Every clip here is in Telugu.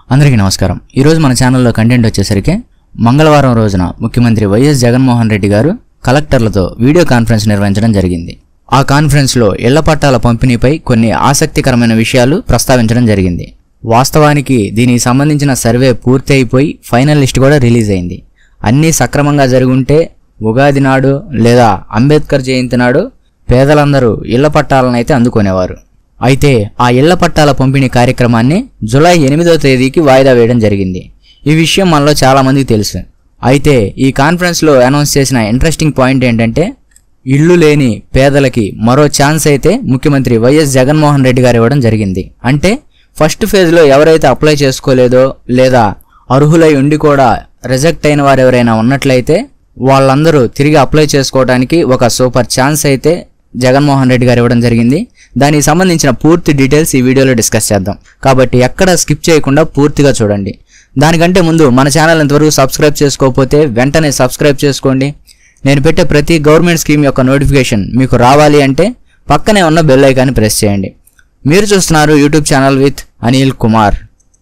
అందరికీ నమస్కారం ఈరోజు మన ఛానల్లో కంటెంట్ వచ్చేసరికి మంగళవారం రోజున ముఖ్యమంత్రి వైఎస్ జగన్మోహన్ రెడ్డి గారు కలెక్టర్లతో వీడియో కాన్ఫరెన్స్ నిర్వహించడం జరిగింది ఆ కాన్ఫరెన్స్లో ఇళ్ల పట్టాల పంపిణీపై కొన్ని ఆసక్తికరమైన విషయాలు ప్రస్తావించడం జరిగింది వాస్తవానికి దీనికి సంబంధించిన సర్వే పూర్తి అయిపోయి ఫైనల్ లిస్ట్ కూడా రిలీజ్ అయింది అన్నీ సక్రమంగా జరుగుంటే ఉగాది నాడు లేదా అంబేద్కర్ జయంతి నాడు పేదలందరూ ఇళ్ల పట్టాలనైతే అందుకునేవారు అయితే ఆ ఇళ్ల పట్టాల పంపిణీ కార్యక్రమాన్ని జూలై ఎనిమిదో తేదీకి వాయిదా వేయడం జరిగింది ఈ విషయం మనలో చాలా మందికి తెలుసు అయితే ఈ కాన్ఫరెన్స్లో అనౌన్స్ చేసిన ఇంట్రెస్టింగ్ పాయింట్ ఏంటంటే ఇల్లు లేని పేదలకి మరో ఛాన్స్ అయితే ముఖ్యమంత్రి వైఎస్ జగన్మోహన్ రెడ్డి గారు ఇవ్వడం జరిగింది అంటే ఫస్ట్ ఫేజ్లో ఎవరైతే అప్లై చేసుకోలేదో లేదా అర్హులై ఉండి కూడా రిజెక్ట్ అయిన వారు ఎవరైనా ఉన్నట్లయితే వాళ్ళందరూ తిరిగి అప్లై చేసుకోవడానికి ఒక సూపర్ ఛాన్స్ అయితే జగన్మోహన్ రెడ్డి గారు ఇవ్వడం జరిగింది దానికి సంబంధించిన పూర్తి డీటెయిల్స్ ఈ వీడియోలో డిస్కస్ చేద్దాం కాబట్టి ఎక్కడ స్కిప్ చేయకుండా పూర్తిగా చూడండి దానికంటే ముందు మన ఛానల్ ఇంతవరకు సబ్స్క్రైబ్ చేసుకోకపోతే వెంటనే సబ్స్క్రైబ్ చేసుకోండి నేను పెట్టే ప్రతి గవర్నమెంట్ స్కీమ్ యొక్క నోటిఫికేషన్ మీకు రావాలి అంటే పక్కనే ఉన్న బెల్ ఐకాన్ని ప్రెస్ చేయండి మీరు చూస్తున్నారు YouTube channel with Anil Kumar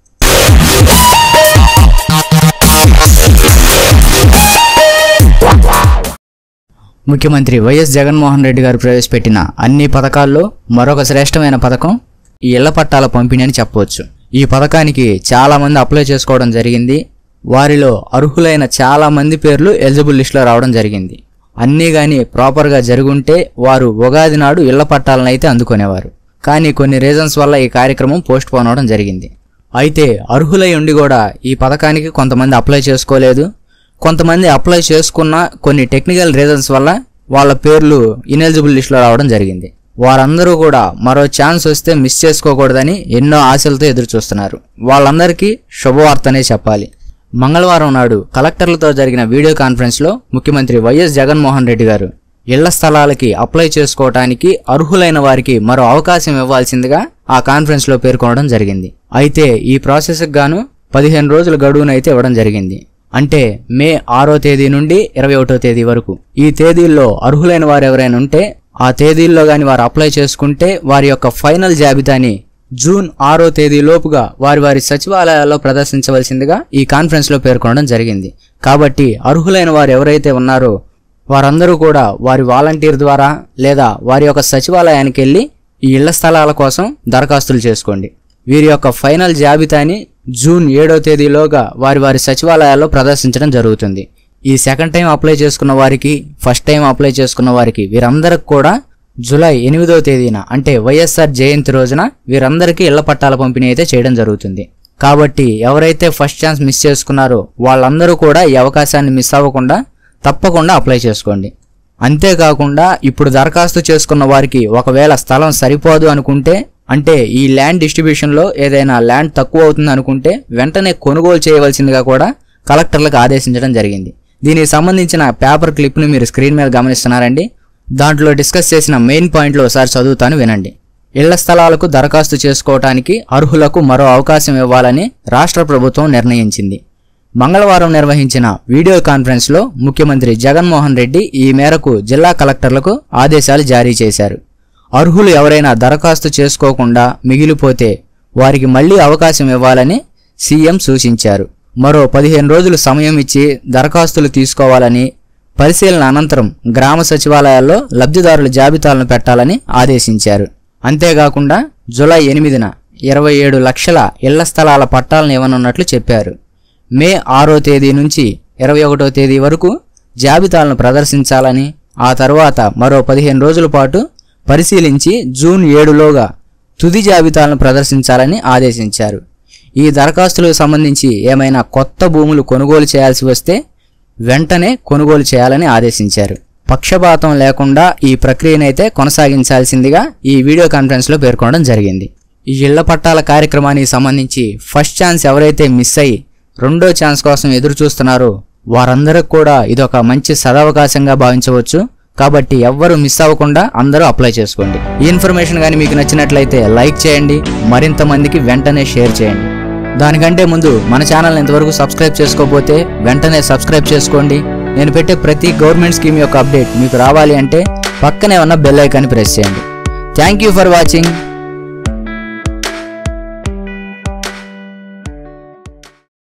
ముఖ్యమంత్రి వైఎస్ జగన్మోహన్ రెడ్డి గారు ప్రవేశపెట్టిన అన్ని పథకాల్లో మరొక శ్రేష్టమైన పథకం ఈ ఇళ్ల పట్టాల పంపిణీ అని చెప్పవచ్చు ఈ పథకానికి చాలా మంది అప్లై చేసుకోవడం జరిగింది వారిలో అర్హులైన చాలా మంది పేర్లు ఎలిజిబుల్ లిస్టులో రావడం జరిగింది అన్నీ కానీ ప్రాపర్గా జరుగుంటే వారు ఉగాది నాడు ఇళ్ల పట్టాలను అయితే అందుకునేవారు కానీ కొన్ని రీజన్స్ వల్ల ఈ కార్యక్రమం పోస్ట్ పోన్ అవడం జరిగింది అయితే అర్హులై ఉండి కూడా ఈ పథకానికి కొంతమంది అప్లై చేసుకోలేదు కొంతమంది అప్లై చేసుకున్న కొన్ని టెక్నికల్ రీజన్స్ వల్ల వాళ్ళ పేర్లు ఇనెలిజిబుల్ లిస్టులో రావడం జరిగింది వారందరూ కూడా మరో ఛాన్స్ వస్తే మిస్ చేసుకోకూడదని ఎన్నో ఆశలతో ఎదురు చూస్తున్నారు వాళ్ళందరికీ శుభవార్తనే చెప్పాలి మంగళవారం నాడు కలెక్టర్లతో జరిగిన వీడియో కాన్ఫరెన్స్లో ముఖ్యమంత్రి వైఎస్ జగన్మోహన్ రెడ్డి గారు ఇళ్ల స్థలాలకి అప్లై చేసుకోవటానికి అర్హులైన వారికి మరో అవకాశం ఇవ్వాల్సిందిగా ఆ కాన్ఫరెన్స్లో పేర్కొనడం జరిగింది అయితే ఈ ప్రాసెస్కి గాను పదిహేను రోజుల గడువునైతే ఇవ్వడం జరిగింది అంటే మే ఆరో తేదీ నుండి ఇరవై ఒకటో తేదీ వరకు ఈ తేదీల్లో అర్హులైన వారు ఎవరైనా ఉంటే ఆ తేదీల్లో గాని వారు అప్లై చేసుకుంటే వారి యొక్క ఫైనల్ జాబితాని జూన్ ఆరో తేదీ లోపుగా వారి వారి సచివాలయాల్లో ప్రదర్శించవలసిందిగా ఈ కాన్ఫరెన్స్లో పేర్కొనడం జరిగింది కాబట్టి అర్హులైన వారు ఎవరైతే ఉన్నారో వారందరూ కూడా వారి వాలంటీర్ ద్వారా లేదా వారి యొక్క సచివాలయానికి వెళ్ళి ఈ ఇళ్ల స్థలాల కోసం దరఖాస్తులు చేసుకోండి వీరి యొక్క ఫైనల్ జాబితాని జూన్ ఏడో తేదీలోగా వారి వారి సచివాలయాల్లో ప్రదర్శించడం జరుగుతుంది ఈ సెకండ్ టైం అప్లై చేసుకున్న వారికి ఫస్ట్ టైం అప్లై చేసుకున్న వారికి వీరందరికి కూడా జూలై ఎనిమిదో తేదీన అంటే వైఎస్ఆర్ జయంతి రోజున వీరందరికీ ఇళ్ల పట్టాల పంపిణీ అయితే చేయడం జరుగుతుంది కాబట్టి ఎవరైతే ఫస్ట్ ఛాన్స్ మిస్ చేసుకున్నారో వాళ్ళందరూ కూడా ఈ అవకాశాన్ని మిస్ అవ్వకుండా తప్పకుండా అప్లై చేసుకోండి అంతేకాకుండా ఇప్పుడు దరఖాస్తు చేసుకున్న వారికి ఒకవేళ స్థలం సరిపోదు అనుకుంటే అంటే ఈ ల్యాండ్ డిస్ట్రిబ్యూషన్లో ఏదైనా ల్యాండ్ తక్కువ అవుతుంది అనుకుంటే వెంటనే కొనుగోలు చేయవలసిందిగా కూడా కలెక్టర్లకు ఆదేశించడం జరిగింది దీనికి సంబంధించిన పేపర్ క్లిప్ని మీరు స్క్రీన్ మీద గమనిస్తున్నారండి దాంట్లో డిస్కస్ చేసిన మెయిన్ పాయింట్లు ఒకసారి చదువుతాను వినండి ఇళ్ల స్థలాలకు దరఖాస్తు చేసుకోవటానికి అర్హులకు మరో అవకాశం ఇవ్వాలని రాష్ట్ర ప్రభుత్వం నిర్ణయించింది మంగళవారం నిర్వహించిన వీడియో కాన్ఫరెన్స్లో ముఖ్యమంత్రి జగన్మోహన్ రెడ్డి ఈ మేరకు జిల్లా కలెక్టర్లకు ఆదేశాలు జారీ చేశారు అర్హులు ఎవరైనా దరఖాస్తు చేసుకోకుండా మిగిలిపోతే వారికి మళ్లీ అవకాశం ఇవ్వాలని సీఎం సూచించారు మరో పదిహేను రోజులు సమయం ఇచ్చి దరఖాస్తులు తీసుకోవాలని పరిశీలన అనంతరం గ్రామ సచివాలయాల్లో లబ్ధిదారుల జాబితాలను పెట్టాలని ఆదేశించారు అంతేకాకుండా జూలై ఎనిమిదిన ఇరవై ఏడు లక్షల ఇళ్ల స్థలాల పట్టాలను ఇవ్వనున్నట్లు చెప్పారు మే ఆరో తేదీ నుంచి ఇరవై ఒకటో తేదీ వరకు జాబితాలను ప్రదర్శించాలని ఆ తర్వాత మరో పదిహేను రోజుల పాటు పరిశీలించి జూన్ ఏడులోగా తుది జాబితాలను ప్రదర్శించాలని ఆదేశించారు ఈ దరఖాస్తులకు సంబంధించి ఏమైనా కొత్త భూములు కొనుగోలు చేయాల్సి వస్తే వెంటనే కొనుగోలు చేయాలని ఆదేశించారు పక్షపాతం లేకుండా ఈ ప్రక్రియనైతే కొనసాగించాల్సిందిగా ఈ వీడియో కాన్ఫరెన్స్లో పేర్కొనడం జరిగింది ఈ ఇళ్ల పట్టాల కార్యక్రమానికి సంబంధించి ఫస్ట్ ఛాన్స్ ఎవరైతే మిస్ అయ్యి రెండో ఛాన్స్ కోసం ఎదురు చూస్తున్నారో వారందరికి కూడా ఇదొక మంచి సదవకాశంగా భావించవచ్చు కాబట్టి ఎవ్వరూ మిస్ అవ్వకుండా అందరూ అప్లై చేసుకోండి ఈ ఇన్ఫర్మేషన్ కానీ మీకు నచ్చినట్లయితే లైక్ చేయండి మరింత మందికి వెంటనే షేర్ చేయండి దానికంటే ముందు మన ఛానల్ ఇంతవరకు సబ్స్క్రైబ్ చేసుకోకపోతే వెంటనే సబ్స్క్రైబ్ చేసుకోండి నేను పెట్టే ప్రతి గవర్నమెంట్ స్కీమ్ యొక్క అప్డేట్ మీకు రావాలి అంటే పక్కనే ఉన్న బెల్ ఐకాన్ని ప్రెస్ చేయండి థ్యాంక్ యూ ఫర్ వాచింగ్